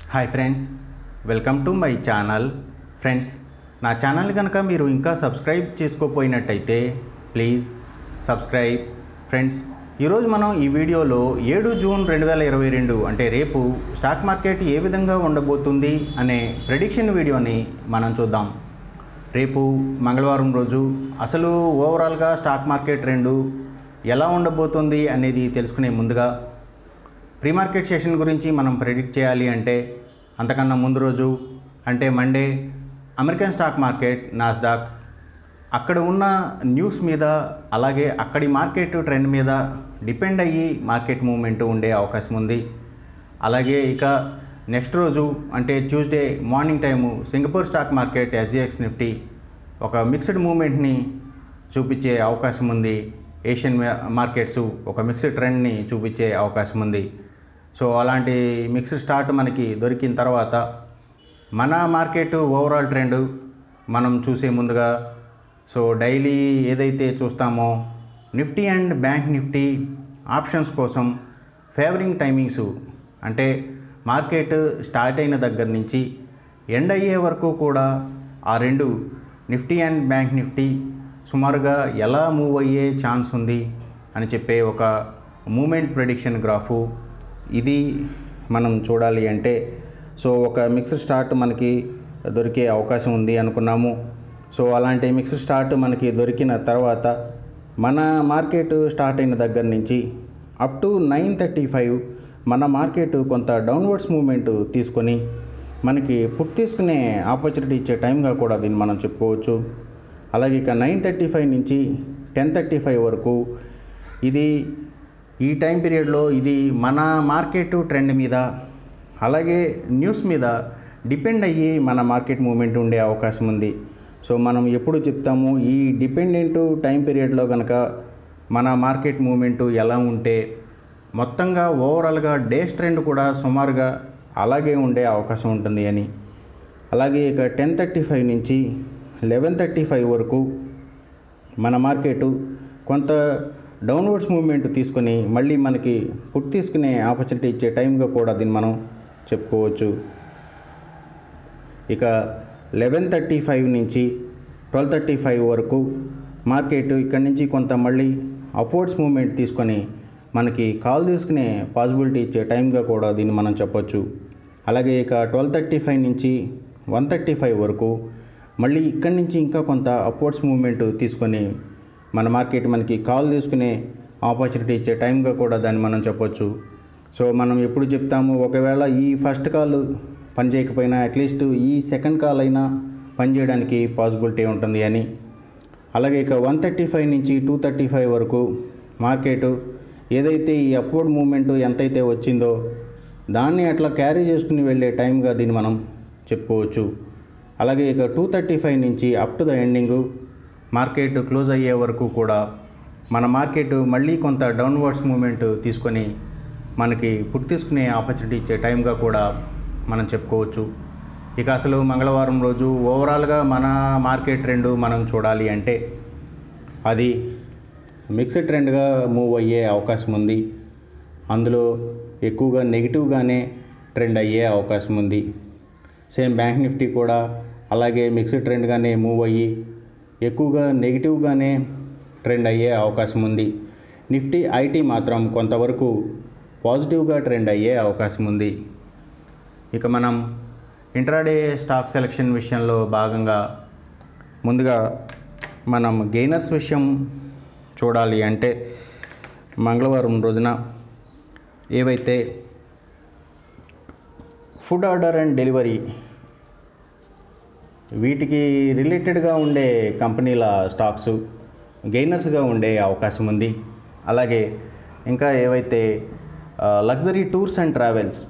hi friends welcome to my channel friends నా channel కనుక మీరు ఇంకా సబ్స్క్రైబ్ చేసుకోపోయినట్టయితే ప్లీజ్ సబ్స్క్రైబ్ ఫ్రెండ్స్ ఈరోజు మనం ఈ వీడియోలో ఏడు జూన్ రెండు వేల ఇరవై రెండు అంటే రేపు స్టాక్ మార్కెట్ ఏ విధంగా ఉండబోతుంది అనే ప్రెడిక్షన్ వీడియోని మనం చూద్దాం రేపు మంగళవారం రోజు అసలు ఓవరాల్గా స్టాక్ మార్కెట్ రెండు ఎలా ఉండబోతుంది అనేది తెలుసుకునే ముందుగా ప్రీ మార్కెట్ సెషన్ గురించి మనం ప్రెడిక్ట్ చేయాలి అంటే అంతకన్నా ముందు రోజు అంటే Monday American stock market Nasdaq అక్కడ ఉన్న న్యూస్ మీద అలాగే అక్కడి మార్కెట్ ట్రెండ్ మీద డిపెండ్ అయ్యి మార్కెట్ మూవ్మెంట్ ఉండే అవకాశం ఉంది అలాగే ఇక నెక్స్ట్ రోజు అంటే Tuesday morning time Singapore stock market SGX Nifty ఒక మిక్స్డ్ మూమెంట్ని చూపించే అవకాశం ఉంది ఏషియన్ మార్కెట్స్ ఒక మిక్స్డ్ ట్రెండ్ని చూపించే అవకాశం ఉంది సో అలాంటి మిక్స్డ్ స్టార్ట్ మనకి దొరికిన తర్వాత మన మార్కెట్ ఓవరాల్ ట్రెండ్ మనం చూసే ముందుగా సో డైలీ ఏదైతే చూస్తామో Nifty and bank Nifty options కోసం ఫేవరింగ్ టైమింగ్స్ అంటే మార్కెట్ స్టార్ట్ అయిన దగ్గర నుంచి ఎండ్ అయ్యే వరకు కూడా ఆ రెండు నిఫ్టీ అండ్ బ్యాంక్ నిఫ్టీ సుమారుగా ఎలా మూవ్ అయ్యే ఛాన్స్ ఉంది అని చెప్పే ఒక మూమెంట్ ప్రెడిక్షన్ గ్రాఫు ఇది మనం చూడాలి అంటే సో ఒక మిక్స్డ్ స్టార్ట్ మనకి దొరికే అవకాశం ఉంది అనుకున్నాము సో అలాంటి మిక్స్డ్ స్టార్ట్ మనకి దొరికిన తర్వాత మన మార్కెట్ స్టార్ట్ అయిన దగ్గర నుంచి up to nine thirty five మన మార్కెట్ కొంత డౌన్వర్డ్స్ మూమెంట్ తీసుకొని మనకి పుట్ తీసుకునే ఆపర్చునిటీ ఇచ్చే టైంగా కూడా దీన్ని మనం చెప్పుకోవచ్చు అలాగే ఇక నైన్ థర్టీ ఫైవ్ నుంచి టెన్ థర్టీ ఫైవ్ వరకు ఇది ఈ టైం పీరియడ్లో ఇది మన మార్కెట్ ట్రెండ్ మీద అలాగే న్యూస్ మీద డిపెండ్ అయ్యి మన మార్కెట్ మూమెంట్ ఉండే అవకాశం ఉంది సో మనం ఎప్పుడు చెప్తాము ఈ డిపెండెంట్ టైం పీరియడ్లో కనుక మన మార్కెట్ మూమెంట్ ఎలా ఉంటే మొత్తంగా ఓవరాల్గా డేస్ ట్రెండ్ కూడా సుమారుగా అలాగే ఉండే అవకాశం ఉంటుంది అని అలాగే ఇక టెన్ థర్టీ ఫైవ్ నుంచి లెవెన్ థర్టీ ఫైవ్ వరకు మన మార్కెట్ కొంత డౌన్వర్డ్స్ మూవ్మెంట్ తీసుకొని మళ్ళీ మనకి పుట్ తీసుకునే ఆపర్చునిటీ ఇచ్చే టైంగా కూడా దీన్ని మనం చెప్పుకోవచ్చు ఇక లెవెన్ థర్టీ ఫైవ్ నుంచి ట్వెల్వ్ థర్టీ ఫైవ్ వరకు మార్కెట్ ఇక్కడి నుంచి కొంత మళ్ళీ అప్వర్డ్స్ మూవ్మెంట్ తీసుకొని మనకి కాల్ తీసుకునే పాసిబిలిటీ ఇచ్చే టైంగా కూడా దీన్ని మనం చెప్పొచ్చు అలాగే ఇక ట్వెల్వ్ థర్టీ ఫైవ్ నుంచి వన్ థర్టీ ఫైవ్ వరకు మళ్ళీ ఇక్కడి నుంచి ఇంకా కొంత అప్వర్డ్స్ మూవ్మెంట్ తీసుకొని మన మార్కెట్ మనకి కాల్ తీసుకునే ఆపర్చునిటీ ఇచ్చే టైంగా కూడా దాన్ని మనం చెప్పొచ్చు సో మనం ఎప్పుడు చెప్తాము ఒకవేళ ఈ ఫస్ట్ కాల్ పనిచేయకపోయినా అట్లీస్ట్ ఈ సెకండ్ కాల్ అయినా పనిచేయడానికి పాసిబిలిటీ ఉంటుంది అని అలాగే ఇక వన్ థర్టీ ఫైవ్ నుంచి టూ థర్టీ ఫైవ్ వరకు మార్కెట్ ఏదైతే ఈ అప్వర్డ్ మూమెంట్ ఎంతైతే వచ్చిందో దాన్ని అట్లా క్యారీ చేసుకుని వెళ్ళే టైంగా దీన్ని మనం చెప్పుకోవచ్చు అలాగే ఇక టూ థర్టీ ఫైవ్ నుంచి up to the ending market close అయ్యే వరకు కూడా మన మార్కెట్ మళ్ళీ కొంత డౌన్వర్డ్స్ మూమెంట్ తీసుకొని మనకి పుట్ తీసుకునే ఆపర్చునిటీ ఇచ్చే టైంగా కూడా మనం చెప్పుకోవచ్చు ఇక అసలు మంగళవారం రోజు ఓవరాల్గా మన మార్కెట్ ట్రెండ్ మనం చూడాలి అంటే అది మిక్స్డ్ ట్రెండ్గా మూవ్ అయ్యే అవకాశం ఉంది అందులో ఎక్కువగా నెగిటివ్గానే ట్రెండ్ అయ్యే అవకాశం ఉంది సేమ్ బ్యాంక్ నిఫ్టీ కూడా అలాగే మిక్స్డ్ ట్రెండ్గానే మూవ్ అయ్యి ఎక్కువగా నెగిటివ్గానే ట్రెండ్ అయ్యే అవకాశం ఉంది నిఫ్టీ ఐటీ మాత్రం కొంతవరకు పాజిటివ్గా ట్రెండ్ అయ్యే అవకాశం ఉంది ఇక మనం ఇంట్రాడే స్టాక్ సెలెక్షన్ విషయంలో భాగంగా ముందుగా మనం గెయినర్స్ విషయం చూడాలి అంటే మంగళవారం రోజున ఏవైతే ఫుడ్ ఆర్డర్ అండ్ డెలివరీ వీటికి రిలేటెడ్గా ఉండే కంపెనీల స్టాక్స్ గెయినర్స్గా ఉండే అవకాశం ఉంది అలాగే ఇంకా ఏవైతే లగ్జరీ టూర్స్ అండ్ ట్రావెల్స్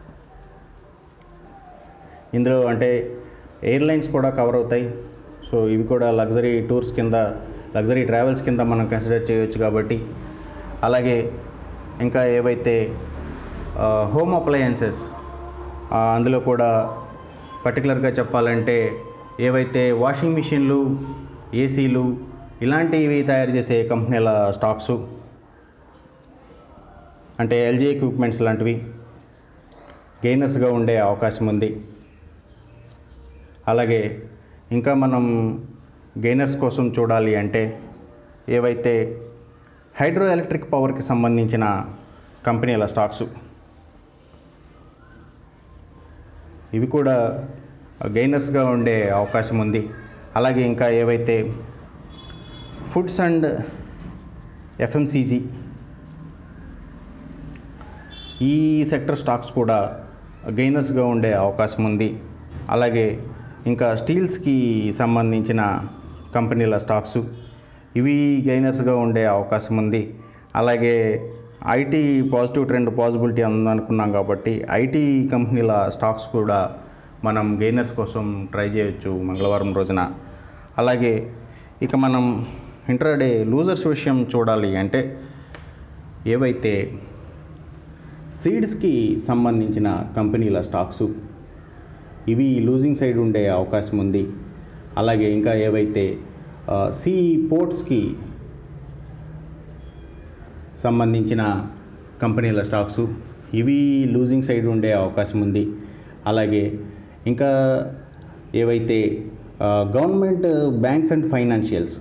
ఇందులో అంటే ఎయిర్లైన్స్ కూడా కవర్ అవుతాయి సో ఇవి కూడా లగ్జరీ టూర్స్ కింద లగ్జరీ ట్రావెల్స్ కింద మనం కన్సిడర్ చేయవచ్చు కాబట్టి అలాగే ఇంకా ఏవైతే హోమ్ అప్లయన్సెస్ అందులో కూడా పర్టికులర్గా చెప్పాలంటే ఏవైతే వాషింగ్ మిషన్లు ఏసీలు ఇలాంటివి తయారు చేసే కంపెనీల స్టాక్సు అంటే ఎల్జీ ఎక్విప్మెంట్స్ లాంటివి గెయినర్స్గా ఉండే అవకాశం ఉంది అలాగే ఇంకా మనం గెయినర్స్ కోసం చూడాలి అంటే ఏవైతే హైడ్రో ఎలక్ట్రిక్ పవర్కి సంబంధించిన కంపెనీల స్టాక్స్ ఇవి కూడా గెయినర్స్గా ఉండే అవకాశం ఉంది అలాగే ఇంకా ఏవైతే ఫుడ్స్ అండ్ ఎఫ్ఎంసీజీ ఈ సెక్టర్ స్టాక్స్ కూడా గెయినర్స్గా ఉండే అవకాశం ఉంది అలాగే ఇంకా స్టీల్స్కి సంబంధించిన కంపెనీల స్టాక్స్ ఇవి గెయినర్స్గా ఉండే అవకాశం ఉంది అలాగే ఐటీ పాజిటివ్ ట్రెండ్ పాసిబిలిటీ ఉందనుకున్నాం కాబట్టి ఐటీ కంపెనీల స్టాక్స్ కూడా మనం గెయినర్స్ కోసం ట్రై చేయొచ్చు మంగళవారం రోజున అలాగే ఇక మనం ఇంటర్డే లూజర్స్ విషయం చూడాలి అంటే ఏవైతే సీడ్స్కి సంబంధించిన కంపెనీల స్టాక్స్ ఇవి లూజింగ్ సైడ్ ఉండే అవకాశం ఉంది అలాగే ఇంకా ఏవైతే సీ పోర్ట్స్కి సంబంధించిన కంపెనీల స్టాక్స్ ఇవి లూజింగ్ సైడ్ ఉండే అవకాశం ఉంది అలాగే ఇంకా ఏవైతే government banks and financials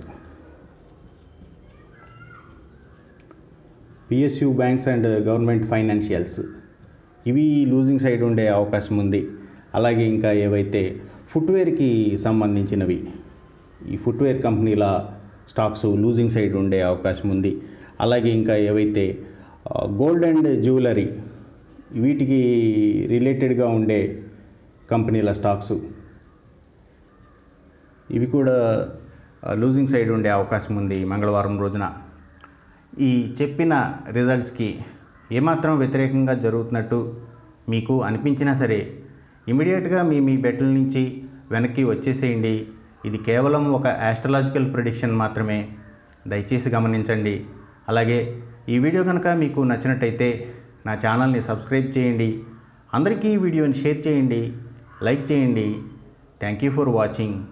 PSU banks and government financials ఇవి లూజింగ్ సైడ్ ఉండే అవకాశం ఉంది అలాగే ఇంకా ఏవైతే ఫుట్వేర్కి సంబంధించినవి ఈ ఫుట్వేర్ కంపెనీల స్టాక్స్ లూజింగ్ సైడ్ ఉండే అవకాశం ఉంది అలాగే ఇంకా ఏవైతే గోల్డ్ అండ్ జ్యువెలరీ వీటికి రిలేటెడ్గా ఉండే కంపెనీల స్టాక్స్ ఇవి కూడా లూజింగ్ సైడ్ ఉండే అవకాశం ఉంది మంగళవారం రోజున ఈ చెప్పిన రిజల్ట్స్కి ఏమాత్రం వ్యతిరేకంగా జరుగుతున్నట్టు మీకు అనిపించినా సరే ఇమీడియట్గా మీ మీ బెట్ల నుంచి వెనక్కి వచ్చేసేయండి ఇది కేవలం ఒక ఆస్ట్రలాజికల్ ప్రిడిక్షన్ మాత్రమే దయచేసి గమనించండి అలాగే ఈ వీడియో కనుక మీకు నచ్చినట్టయితే నా ఛానల్ని సబ్స్క్రైబ్ చేయండి అందరికీ ఈ వీడియోని షేర్ చేయండి లైక్ చేయండి థ్యాంక్ యూ ఫర్ వాచింగ్